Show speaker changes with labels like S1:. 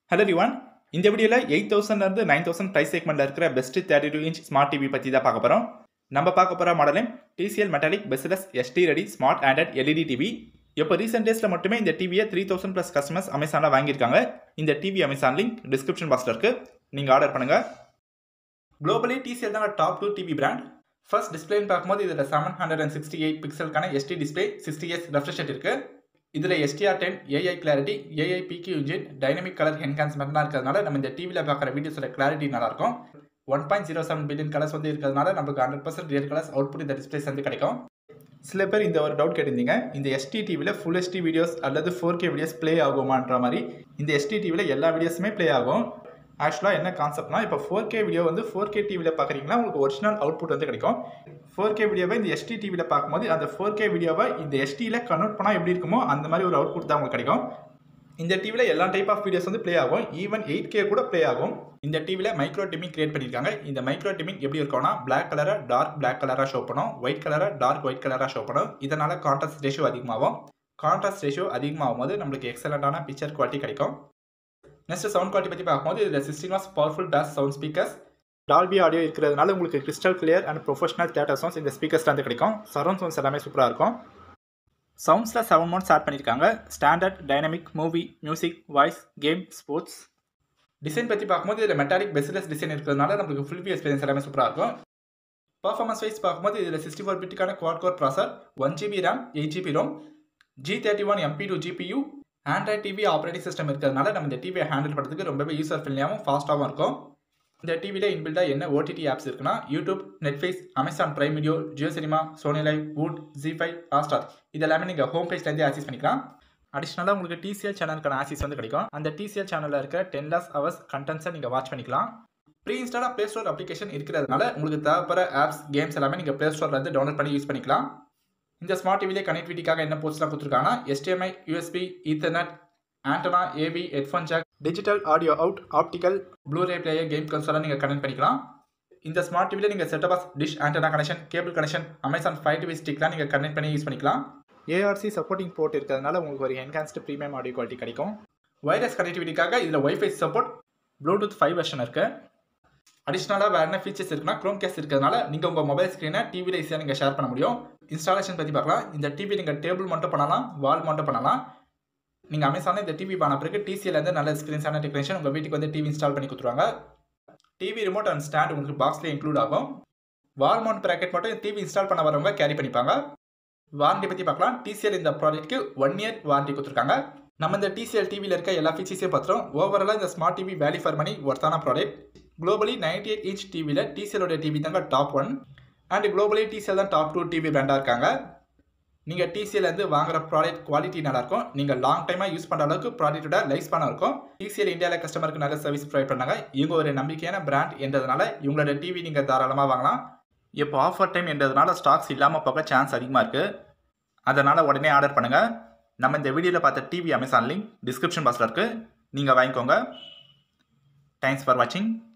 S1: hello ரிவான் இந்த வீடியோவில் eight தௌசண்ட்லேருந்து நைன் தௌசண்ட் ப்ரைஸ் செக்மெண்ட்டில் இருக்கிற best thirty two inch smart TV பற்றி தான் பார்க்க போகிறோம் நம்ம பார்க்க போகிற மாடலும் TCL metallic bezelless HD ready smart Android LED TV இப்போ ரீசெண்ட் டேஸில் மட்டுமே இந்த டிவியை த்ரீ தௌசண்ட் ப்ளஸ் கஸ்டமர்ஸ் அமேசானில் வாங்கியிருக்காங்க இந்த டிவி அமேசான் லிங்க் டிஸ்கிரிப்ஷன் பாக்ஸில் இருக்குது நீங்கள் ஆர்டர் பண்ணுங்கள் குளோபலி டிசிஎல் தான் top two TV brand first டிஸ்பிளேன்னு பார்க்கும்போது இதில் seven hundred and sixty eight பிக்சலுக்கான எஸ்டி டிஸ்பிளே சிக்ஸ்டி எஸ் ரெஃப்ரெஷ் இருக்குது இதில் HDR ten AI clarity AI PQ engine dynamic colour என்ஹான்ஸ்மெண்ட்லாம் இருக்கிறதுனால நம்ம இந்த டிவியில் பார்க்குற வீடியோஸோட கிளாரிட்டி நல்லாயிருக்கும் one point zero seven billion colours வந்து இருக்கிறதுனால நமக்கு hundred percent real colours output இந்த டிஸ்பிளேஸ் வந்து கிடைக்கும் சில பேர் இந்த ஒரு டவுட் கேட்டிருந்தீங்க இந்த எஸ்டி டிவியில் ஃபுல் எஸ்டி வீடியோஸ் அல்லது ஃபோர் கே வீடியோஸ் ப்ளே ஆகுமான்ற மாதிரி இந்த எஸ்டி டிவியில் எல்லா வீடியோஸுமே ப்ளே ஆகும் ஆக்சுவலாக என்ன கான்செப்ட்னா இப்போ ஃபோர் கே வீடியோ வந்து ஃபோர் கே டிவியில் பார்க்குறீங்கன்னா உங்களுக்கு ஒரிஜினல் அவுட்புட் வந்து கிடைக்கும் ஃபோர் கே வீடியோவை இந்த எஸ்டி டிவியில் பார்க்கும்போது அந்த ஃபோர் கே வீடியோவை இந்த எஸ்டியில் கன்வெர்ட் பண்ணால் எப்படி இருக்குமோ அந்த மாதிரி ஒரு அவுட்புட் தான் உங்களுக்கு கிடைக்கும் இந்த டிவியில் எல்லா டைப் ஆஃப் வீடியோஸ் வந்து ப்ளே ஆகும் ஈவன் எயிட் கே கூட ப்ளே ஆகும் இந்த டிவியில் மைக்ரோ டிமிங் கிரியேட் பண்ணியிருக்காங்க இந்த மைக்ரோ டிமிங் எப்படி இருக்கும்னா பிளாக் கலரை டார்க் பிளாக் கலராக ஷோ பண்ணும் ஒயிட் கலரை டார்க் ஒயிட் கலராக ஷோ பண்ணும் இதனால் கான்ட்ராஸ்ட் ரேஷியோ அதிகமாகும் கான்ட்ராஸ்ட் ரேஷியோ அதிகமாகும் போது நம்மளுக்கு எக்ஸலண்ட்டான பிக்சர் குவாலிட்டி கிடைக்கும் நெக்ஸ்ட் சவுண்ட் குவாலிட்டி பற்றி பார்க்கும்போது இதில் சிக்ஸ்டின் வாஸ் பவர்ஃபுல் டாஸ் சவுண்ட் ஸ்பீக்கர்ஸ் டால்பி ஆடியோ இருக்கிறதுனால உங்களுக்கு crystal clear and professional theatre sounds இந்த ஸ்பீக்கர்ஸ்ல வந்து கிடைக்கும் சரௌண்ட் சவுண்ட்ஸ் எல்லாமே சூப்பராக இருக்கும் சவுண்ட்ஸில் செவன் மோட் ஸ்டார்ட் பண்ணியிருக்காங்க standard dynamic movie music voice game sports design பற்றி பார்க்கும்போது இதில் மெட்டாலிக் பெஸ்ட்லெஸ் டிசைன் இருக்கிறதுனால நம்மளுக்கு ஃபுல் வியூ எக்ஸ்பீரியன்ஸ் எல்லாமே சூப்பராக இருக்கும் பர்ஃபார்மன்ஸ் வைஸ் பார்க்கும்போது இதில் சிக்ஸ்டி ஃபோர் பிட்டுக்கான quad core processor one GB RAM eight GB ROM G thirty one MP two GPU Android TV operating system இருக்கிறதுனால நம்ம இந்த டிவியை ஹேண்டில் பண்ணுறதுக்கு ரொம்பவே யூசர் ஃப்ரெண்ட்லியாகவும் ஃபாஸ்ட்டாகவும் இருக்கும் இந்த டிவியில் இன்பில்டாக என்ன ஓடிடி ஆப்ஸ் இருக்குன்னா YouTube Netflix Amazon Prime Video Jio Cinema Sony LIV Voot Zee five Hotstar இது எல்லாமே நீங்கள் ஹோம் பேஜ்லேருந்தே ஆக்சஸ் பண்ணிக்கலாம் அடிஷ்னலாக உங்களுக்கு டிசிஎல் சேனலுக்கான ஆக்சஸ் வந்து கிடைக்கும் அந்த டிசிஎல் சேனலில் இருக்க டென் லாஸ் ஹவர்ஸ் கண்டென்ட்ஸை நீங்கள் வாட்ச் பண்ணிக்கலாம் ப்ரீ இன்ஸ்டாலாக ப்ளே ஸ்டோர் அப்ளிகேஷன் இருக்கிறதுனால உங்களுக்கு தேவைப்படுற ஆப்ஸ் கேம்ஸ் எல்லாமே நீங்கள் ப்ளே ஸ்டோர்லேருந்து டவுன்லோட் பண்ணி யூஸ் பண்ணிக்கலாம் இந்த ஸ்மார்ட் டிவிலே கனெக்டிவிட்டிக்காக என்ன போஸ்ட்லாம் கொடுத்துருக்காங்கன்னா HDMI USB ethernet antenna AV headphone jack digital audio out optical Blu ray player game கன்சோலாக நீங்கள் கனெக்ட் பண்ணிக்கலாம் இந்த ஸ்மார்ட் டிவியில் நீங்கள் set top box dish antenna connection cable connection Amazon fire TV ஸ்டிக்லாம் நீங்கள் கனெக்ட் பண்ணி யூஸ் பண்ணிக்கலாம் ஏஆர்சி சப்போர்ட்டிங் போர்ட் இருக்கிறதுனால உங்களுக்கு ஒரு என்ஹான்ஸ்டு ப்ரீமியம் ஆடியோ குவாலிட்டி கிடைக்கும் வைரஸ் கனெக்டிவிட்டிக்காக இதில் WiFi support Bluetooth five version இருக்குது அடிஷ்னலாக வேறு என்ன ஃபீச்சர்ஸ் இருக்குன்னா க்ரோம் கேஸ் இருக்கிறதுனால நீங்கள் உங்கள் மொபைல் ஸ்க்ரீனை டிவியில் ஈஸியாக நீங்கள் ஷேர் பண்ண முடியும் இன்ஸ்டாலேஷன் பற்றி பார்க்கலாம் இந்த டிவி நீங்கள் டேபிள் மட்டும் பண்ணலாம் வால் மட்டும் பண்ணலாம் நீங்கள் அமேசானில் இந்த டிவி பண்ண பிறகு டிசியிலேருந்து நல்ல எக்ஸ்பீரியன்ஸான டெக்னீஷியன் உங்கள் வீட்டுக்கு வந்து டிவி இன்ஸ்டால் பண்ணி கொடுத்துருவாங்க டிவி ரிமோட் அண்ட் ஸ்டாண்ட் உங்களுக்கு பாக்ஸ்லேயே இன்க்ளூட் ஆகும் வால் மவுண்ட் ப்ராக்கெட் மட்டும் டிவி இன்ஸ்டால் பண்ண வரவங்க கேரி பண்ணிப்பாங்க வாரண்டி பற்றி பார்க்கலாம் டிசிஎல் இந்த ப்ராடக்ட்க்கு ஒன் இயர் வாரண்டி கொடுத்துருக்காங்க நம்ம இந்த டிசிஎல் டிவியில் இருக்க எல்லா ஃபீச்சர்ஸையும் பார்த்துறோம் ஓவராலாக இந்த smart TV value for money ஒர்த்தான product globally ninety eight inch டிவியில் டிசிஎலோட டிவி தாங்க top one and globally TCL தான் டாப் டூ டிவி பிராண்டாக இருக்காங்க நீங்கள் டிசிஎல்லேருந்து வாங்குற ப்ராடக்ட் குவாலிட்டி நல்லாயிருக்கும் நீங்கள் லாங் டைமாக யூஸ் பண்ணுற அளவுக்கு ப்ராடக்ட்டோட லைஃப் ஸ்பானாக இருக்கும் டிசிஎல் இந்தியாவில் கஸ்டமருக்கு நல்ல சர்வீஸ் ப்ரொவைட் பண்ணாங்க இவங்க ஒரு நம்பிக்கையான பிராண்ட் என்றதுனால இவங்களோட டிவி நீங்கள் தாராளமாக வாங்கலாம் இப்போ ஆஃபர் டைம் என்றதுனால ஸ்டாக்ஸ் இல்லாமல் போக சான்ஸ் அதிகமாக இருக்குது அதனால் உடனே ஆர்டர் பண்ணுங்கள் நம்ம இந்த வீடியோவில் பார்த்த டிவி அமேசான் லிங்க் டிஸ்கிரிப்ஷன் பாக்ஸில் இருக்குது நீங்கள் வாங்கிக்கோங்க தேங்க்ஸ் ஃபார் வாட்சிங்